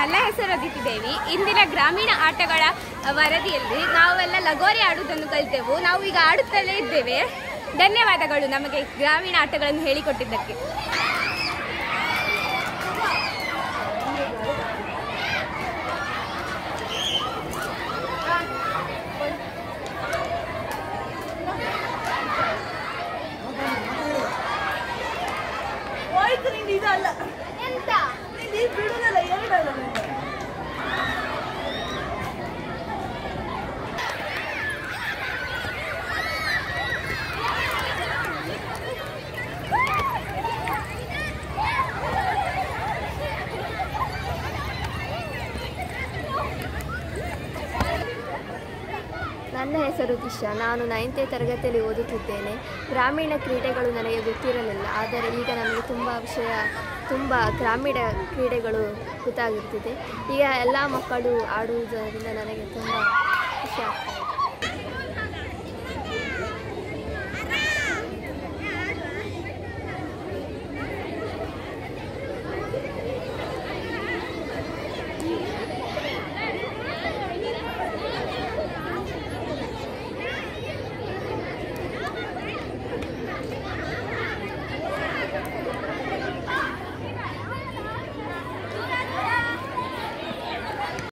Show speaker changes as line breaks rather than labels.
ನನ್ನ ಹೆಸರು ಅದಿತಿ ದೇವಿ ಇಂದಿನ ಗ್ರಾಮೀಣ ಆಟಗಳ ವರದಿಯಲ್ಲಿ ನಾವೆಲ್ಲ ಲಗೋರಿ ಆಡುವುದನ್ನು ಕಲಿತೆವು ನಾವು ಈಗ ಆಡುತ್ತಲೇ ಇದ್ದೇವೆ ಧನ್ಯವಾದಗಳು ನಮಗೆ ಗ್ರಾಮೀಣ ಆಟಗಳನ್ನು ಹೇಳಿಕೊಟ್ಟಿದ್ದಕ್ಕೆ
ಹೋಯ್ತು ನಿಂದು ಇದಲ್ಲ
ಎಂತ
ನಿಂದು ಇದು ಬಿಡುದಲ್ಲ ಎರಡಲ್ಲ ನಿಂದು.
ನನ್ನ ಹೆಸರು ದಿಶಾ ನಾನು ನೈನ್ತೆ ತರಗತಿಯಲ್ಲಿ ಓದುತ್ತಿದ್ದೇನೆ ಗ್ರಾಮೀಣ ಕ್ರೀಡೆಗಳು ನನಗೆ ಗೊತ್ತಿರಲಿಲ್ಲ ಆದರೆ ಈಗ ನಮಗೆ ತುಂಬ ವಿಷಯ ತುಂಬ ಗ್ರಾಮೀಣ ಕ್ರೀಡೆಗಳು ಗೊತ್ತಾಗುತ್ತಿದೆ ಈಗ ಎಲ್ಲ ಮಕ್ಕಳು ಆಡುವುದರಿಂದ ನನಗೆ ತುಂಬ ಖುಷಿ ಆಗ್ತದೆ